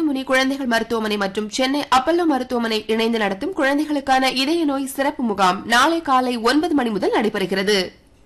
கல்யாணமுனி குழந்தைகள் மருத்துவமனை மற்றும் சென்னை அப்பல்லோ மருத்துவமனை இணைந்து நடத்தும் குழந்தைகளுக்கான இதய நோய் சிறப்பு முகாம் நாளை காலை ஒன்பது மணி முதல் நடைபெறுகிறது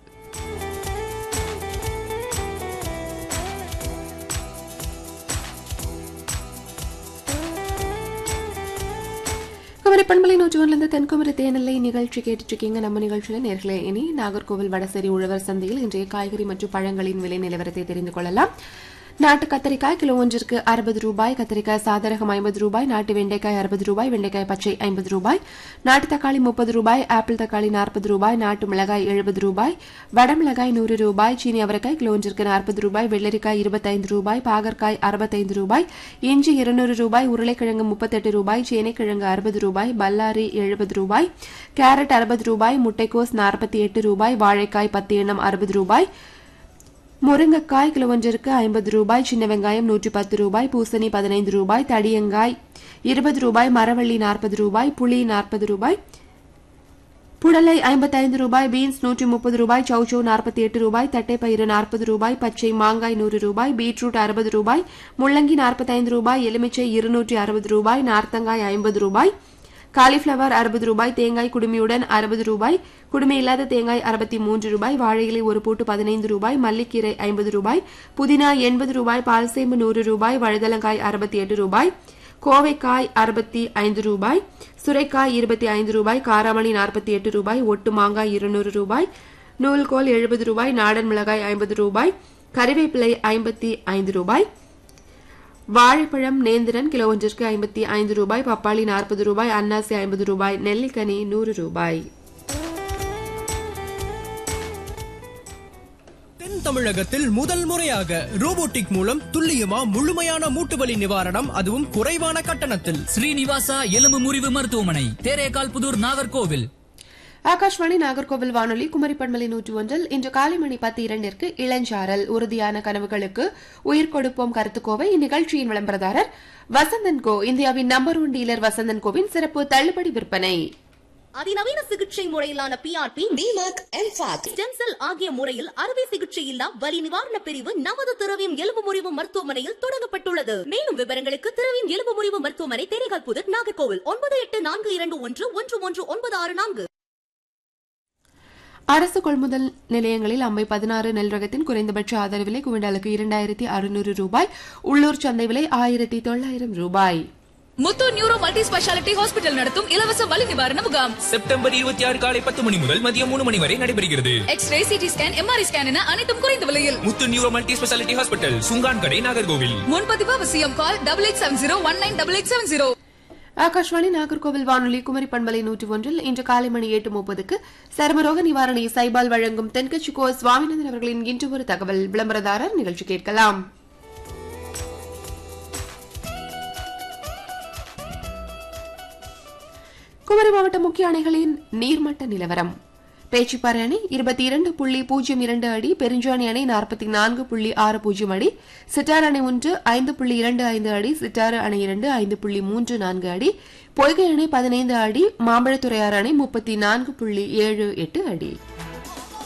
குமரி பண்பலை நூற்றுவன்லேருந்து தென்குமரி தேனல்லை நிகழ்ச்சி கேட்டுட்டு இருக்கீங்க நம்ம நிகழ்ச்சியில நேர்களே இனி நாகர்கோவில் வடசேரி உழவர் சந்தையில் இன்றைய காய்கறி மற்றும் பழங்களின் விலை நிலவரத்தை தெரிந்து கொள்ளலாம் நாட்டு கத்தரிக்காய் கிலோ ஒன்றிற்கு அறுபது ரூபாய் கத்தரிக்காய் சாதரகம் ஐம்பது ரூபாய் நாட்டு வெண்டைக்காய் அறுபது ரூபாய் வெண்டைக்காய் பச்சை ஐம்பது ரூபாய் நாட்டு தக்காளி முப்பது ரூபாய் ஆப்பிள் தக்காளி நாற்பது ரூபாய் நாட்டு மிளகாய் எழுபது ரூபாய் வடமிளகாய் நூறு ரூபாய் சீனி அவரைக்காய் கிலோ ஒன்றிற்கு நாற்பது ரூபாய் வெள்ளரிக்காய் இருபத்தைந்து ரூபாய் பாகற்காய் அறுபத்தைந்து ரூபாய் இஞ்சி இருநூறு ரூபாய் உருளைக்கிழங்கு முப்பத்தெட்டு ரூபாய் சேனைக்கிழங்கு அறுபது ரூபாய் பல்லாரி எழுபது ரூபாய் கேரட் அறுபது ரூபாய் முட்டைக்கோஸ் நாற்பத்தி எட்டு ரூபாய் வாழைக்காய் பத்து எண்ணம் அறுபது ரூபாய் முருங்கைக்காய் கிலோ ஒன்றிற்கு ஐம்பது ரூபாய் சின்ன வெங்காயம் நூற்றி பத்து ரூபாய் பூசணி பதினைந்து ரூபாய் தடியங்காய் இருபது ரூபாய் மரவள்ளி நாற்பது ரூபாய் புளி நாற்பது ரூபாய் புடலை ஐம்பத்தைந்து ரூபாய் பீன்ஸ் நூற்றி முப்பது ரூபாய் சௌச்சோ நாற்பத்தி எட்டு ரூபாய் தட்டைப்பயிறு நாற்பது ரூபாய் பச்சை மாங்காய் நூறு ரூபாய் பீட்ரூட் அறுபது ரூபாய் முள்ளங்கி நாற்பத்தைந்து ரூபாய் எலுமிச்சை இருநூற்றி அறுபது ரூபாய் நார்த்தங்காய் ஐம்பது ரூபாய் காலிஃபிளவர் அறுபது ரூபாய் தேங்காய் குடுமியுடன் அறுபது ரூபாய் குடுமி இல்லாத தேங்காய் அறுபத்தி மூன்று ரூபாய் வாழை இலை ஒரு பூட்டு பதினைந்து ரூபாய் மல்லிக்கீரை ஐம்பது ரூபாய் புதினா எண்பது ரூபாய் பால்சேம்பு நூறு ரூபாய் வழுதலங்காய் அறுபத்தி எட்டு ரூபாய் கோவைக்காய் அறுபத்தி ஐந்து ரூபாய் சுரைக்காய் இருபத்தி ஐந்து ரூபாய் காராமணி நாற்பத்தி எட்டு ரூபாய் ஒட்டு மாங்காய் இருநூறு ரூபாய் நூல்கோல் எழுபது ரூபாய் நாடன் மிளகாய் ஐம்பது ரூபாய் கறிவேப்பிலை ஐம்பத்தி ஐந்து ரூபாய் வாழைப்பழம் நேந்திரன் கிலோ ஒன்றிற்கு ஐம்பத்தி ஐந்து ரூபாய் பப்பாளி நாற்பது ரூபாய் அன்னாசி ஐம்பது ரூபாய் நெல்லிக்கனி நூறு ரூபாய் தென் தமிழகத்தில் முதல் முறையாக ரோபோட்டிக் மூலம் துல்லியமா முழுமையான மூட்டு வலி நிவாரணம் அதுவும் குறைவான கட்டணத்தில் ஸ்ரீனிவாசா எலும்பு முறிவு மருத்துவமனை தேரேகால் புதூர் நாகர்கோவில் ஆகாஷ்வாணி நாகர்கோவில் வானொலி குமரி பண்பலை நூற்று ஒன்றில் இன்று காலை மணி பத்து இரண்டிற்கு இளஞ்சாரல் உறுதியான கனவுகளுக்கு உயிர் கொடுப்போம் கருத்துக்கோவை இந்நிகழ்ச்சியின் விளம்பரதாரர் வசந்தன் கோ இந்தியாவின் நம்பர் ஒன் டீலர் வசந்தன் கோவின் சிறப்பு தள்ளுபடி விற்பனை அதிநவீன சிகிச்சை முறையிலான PRP DMAC MFAC stem cell ஆகிய முறையில் அறுவை சிகிச்சை இல்லா வலி நிவாரண பிரிவு நமது திரவியம் எலும்பு முறிவு மருத்துவமனையில் தொடங்கப்பட்டுள்ளது மேலும் விவரங்களுக்கு திரவியம் எலும்பு முறிவு மருத்துவமனை தேரைகால் புதர் நாகர்கோவில் ஒன்பது எட்டு நான்கு இரண்டு ஒன்று ஒன்று ஒன்று ஒன்பது ஆறு நான்கு அரசு கொள்முதல் நிலையங்களில் அம்மை பதினாறு நெல் ரகத்தின் குறைந்தபட்ச ஆதரவு விலை குவிண்டாலுக்கு இரண்டாயிரத்தி அறுநூறு ரூபாய் உள்ளூர் சந்தை விலை ஆயிரத்தி தொள்ளாயிரம் ரூபாய் Muthu neuro multi speciality hospital நடத்தும் இலவச வலி நிவாரண முகாம் செப்டம்பர் இருபத்தி ஆறு காலை பத்து மணி முதல் மதியம் மூணு மணி வரை நடைபெறுகிறது x ray CT scan MRI scan என அனைத்தும் குறைந்த விலையில் Muthu neuro multi speciality hospital Sungankadai Nagercoil முன்பதிவு அவசியம் call double eight seven zero one nine double eight seven zero Akashvani Nagercoil வானொலி குமரி பண்பலை நூற்றி ஒன்றில் இன்று காலை மணி எட்டு முப்பதுக்கு சர்மரோக நிவாரணி சைபால் வழங்கும் தென்கட்சி கோ சுவாமிநாதன் அவர்களின் இன்று ஒரு தகவல் விளம்பரதாரர் நிகழ்ச்சி கேட்கலாம் குமரி மாவட்ட முக்கிய அணைகளின் நீர்மட்ட நிலவரம் பேச்சிப்பாறை அணை இருபத்தி இரண்டு புள்ளி பூஜ்ஜியம் இரண்டு அடி பெருஞ்சாணி அணை நாற்பத்தி நான்கு புள்ளி ஆறு பூஜ்ஜியம் அடி சிட்டார் அணை ஒன்று ஐந்து புள்ளி இரண்டு ஐந்து அடி சிட்டாறு அணை இரண்டு ஐந்து புள்ளி மூன்று நான்கு அடி பொய்கை அணை பதினைந்து அடி மாம்பழத்துறையாறு அணை முப்பத்தி நான்கு புள்ளி ஏழு எட்டு அடி